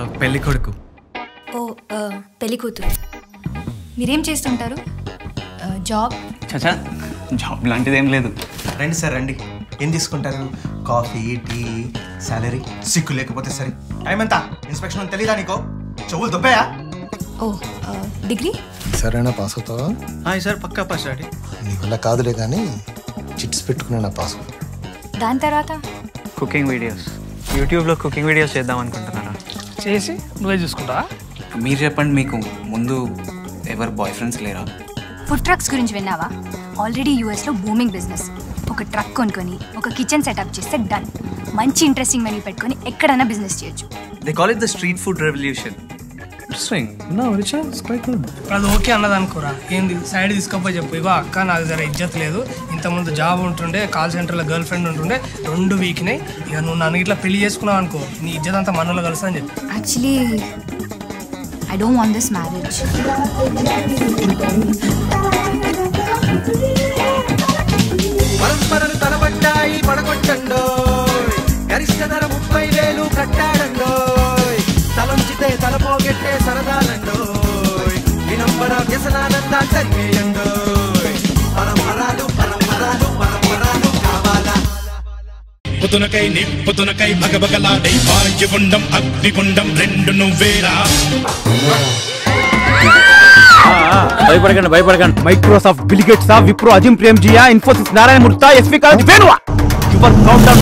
పెళ్లి కొడుకు ఓ ఆ, పెళ్లి కూతురు మీరేం చేస్తుంటారు ఆ, జాబ్ చచా జాబ్ లాంటిది ఏం లేదు రండి సార్ రండి ఏం తీసుకుంటారు కాఫీ టీ సాలరీ సిక్కు లేకపోతే సరే టైం ఎంత ఇన్స్పెక్షన్ అని తెలీదా నీకో చెవులు దుబ్బయా ఓ ఆ, డిగ్రీ సరేనా పాస్ అవుతావా హాయ్ సార్ పక్కా పాస్ డాడీ నీ వల్ల కాదులే కానీ చిట్స్ పెట్టుకునే నా పాస్ దాని తర్వాత కుకింగ్ వీడియోస్ యూట్యూబ్లో కుకింగ్ వీడియోస్ చేద్దాం అనుకుంటున్నారా చేసి నువ్వే చూసుకుంటావా మీరు చెప్పండి మీకు ముందు ఎవరు బాయ్ ఫ్రెండ్స్ లేరా ఫుడ్ ట్రక్స్ గురించి విన్నావా ఆల్రెడీ యూఎస్లో బూమింగ్ బిజినెస్ ఒక ట్రక్ కొనుక్కొని ఒక కిచెన్ సెటప్ చేస్తే డన్ మంచి ఇంట్రెస్టింగ్ మెనూ పెట్టుకొని ఎక్కడైనా బిజినెస్ చేయొచ్చు they call it the street food revolution interesting అది ఓకే అన్నది అనుకోరా ఏంది సైడ్ తీసుకపోయి చెప్పు ఇగో అక్క నాకు జర ఇజ్జత్ లేదు ఇంతకుముందు జాబ్ ఉంటుండే కాల్ సెంటర్లో గర్ల్ ఫ్రెండ్ ఉంటుండే రెండు వీక్నాయి ఇక నువ్వు నన్ను ఇట్లా పెళ్లి చేసుకున్నావు అనుకో నీ ఇజ్జత్ అంతా మనలో కలుస్తా అని చెప్పి actually I don't want this marriage పరంపరలు తలబడ్డాయి పడగొట్టండో గరిష్ట ధర ముప్పై వేలు కట్టాడండో తలంచితే తలపోగెట్టే సరదాలండో వినంబర వ్యసనానందా జరిగేయండో పరంపరాలు పరంపరాలు పరంపరాలు కావాలా నిప్పుతునకై నిప్పుతునకై భగభగలాడై వాయుగుండం అగ్నిగుండం రెండు నువ్వేరా భయపడకండి భయపడకండి మైక్రోసాఫ్ట్ బిలిగేట్సా విప్రో అజిం ప్రేమ్ జియా ఇన్ఫోసిస్ నారాయణ మూర్త ఎస్వి కాలేజ్ వేణువా యువర్ కౌంటర్